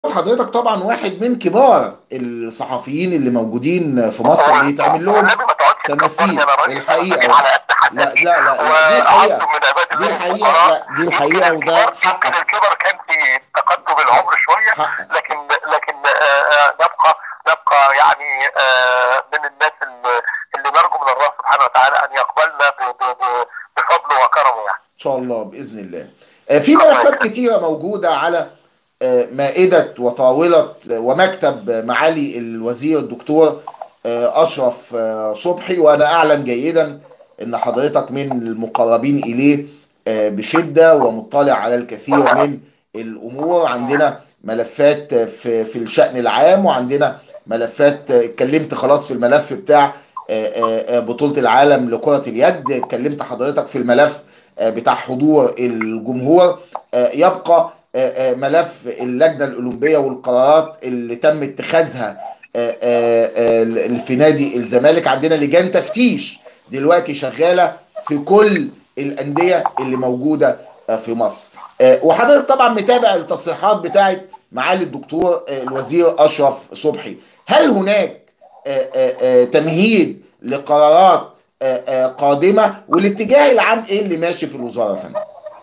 حضرتك طبعا واحد من كبار الصحفيين اللي موجودين في مصر اللي يتعمل لهم والنبي ما تقعدش تماثيل تكبرني، أنا راجل الحقيقة مسكين على قد حد لا لا لا دي وعبد الحقيقة من عباد دي الله الحقيقة الفقراء. لا دي يمكن الحقيقة وده الكبر- حقك يمكن الكبر كان في تقدم العمر شويه حقك لكن لكن آه، آه، نبقى نبقى يعني آه، من الناس اللي اللي نرجو من الله سبحانه وتعالى ان يقبلنا ب- ب- ب- بفضله وكرمه يعني. ان شاء الله باذن الله آه، في ملفات كتيره موجوده على آه، مائده وطاوله ومكتب معالي الوزير الدكتور آه، اشرف آه، صبحي وانا اعلم جيدا ان حضرتك من المقربين اليه آه، بشده ومطلع على الكثير من الامور عندنا ملفات في في الشان العام وعندنا ملفات اتكلمت خلاص في الملف بتاع آه، آه، آه، بطوله العالم لكره اليد اتكلمت حضرتك في الملف آه، بتاع حضور الجمهور آه، يبقى آه، آه، ملف اللجنه الاولمبيه والقرارات اللي تم اتخاذها آه، آه، آه، في نادي الزمالك عندنا لجان تفتيش دلوقتي شغاله في كل الانديه اللي موجوده آه، في مصر آه، وحضرتك طبعا متابع التصريحات بتاعت معالي الدكتور آه، الوزير اشرف صبحي هل هناك آه، آه، آه، تمهيد لقرارات آه، آه، قادمه والاتجاه العام ايه اللي ماشي في الوزاره يا فندم؟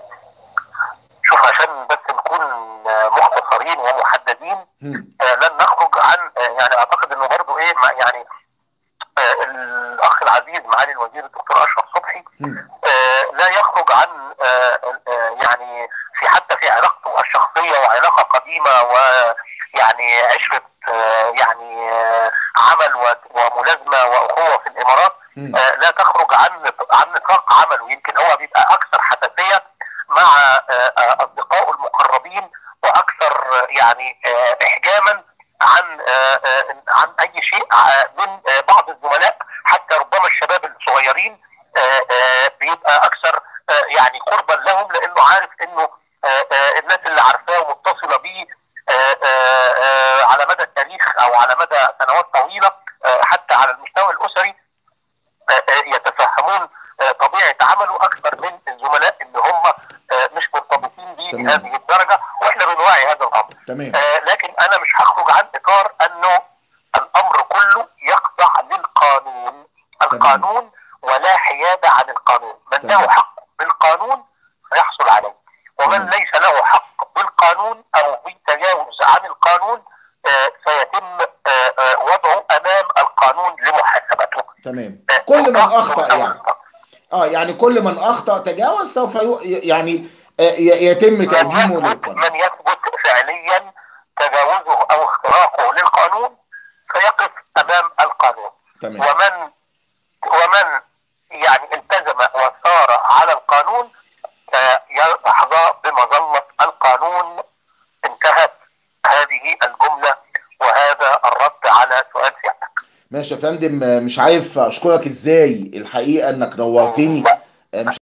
شوف عشان بس نكون آه، مختصرين ومحددين هم، آه، لن نخرج عن آه، يعني اعتقد انه برضه ايه ما- يعني آه، الاخ العزيز معالي الوزير الدكتور اشرف صبحي هم، آه، لا يخرج عن آه، آه، يعني في حتى في علاقته الشخصيه وعلاقه قديمه ويعني عشره آه، يعني آه، عمل و- وملازمه واخوه في الامارات هم. آه، لا تخرج عن عن نطاق عمله يمكن هو بيبقى اكثر حساسيه مع آه، آه، اصدقائه المقربين واكثر آه، يعني آه، احجاما عن آه، آه، عن اي شيء آه، من آه، بعض الزملاء حتى ربما الشباب الصغيرين آه، آه، بيبقى اكثر آه، يعني قربا لهم لانه عارف انه آه، آه، الناس اللي عارفاه ومتصله بيه آه، آه، آه، على مدى التاريخ او على مدى سنوات طويله آه، حتى على المستوى الاسري آه، آه، يتفهمون آه، طبيعه عمله اكثر من الزملاء اللي هم آه، مش مرتبطين بيه تمام. بهذه الدرجه واحنا بنراعي هذا الامر. تمام آه، لكن انا مش هخرج عن اطار انه الامر كله يخضع للقانون القانون ولا حياده عن القانون من تمام. له حق بالقانون فيحصل عليه ومن تمام. ليس له حق بالقانون او بالتجاوز عن القانون آه، سيتم آه، آه، وضعه امام القانون لمحاسبته تمام آه، كل من أو- اخطا أو- يعني اه يعني كل من اخطا تجاوز سوف يو- يعني آه، ي- يتم من تقديمه يثبت للقانون من يثبت فعليا تجاوزه او اختراقه للقانون فيقف امام القانون تمام ومن ومن يعني التزم وسار على القانون آه، يحظى بمظلة القانون انتهت هذه الجملة وهذا الرد على سؤال سيادتك ماشي يا فندم آه، مش عارف اشكرك ازاي الحقيقه انك نورتني آه، مش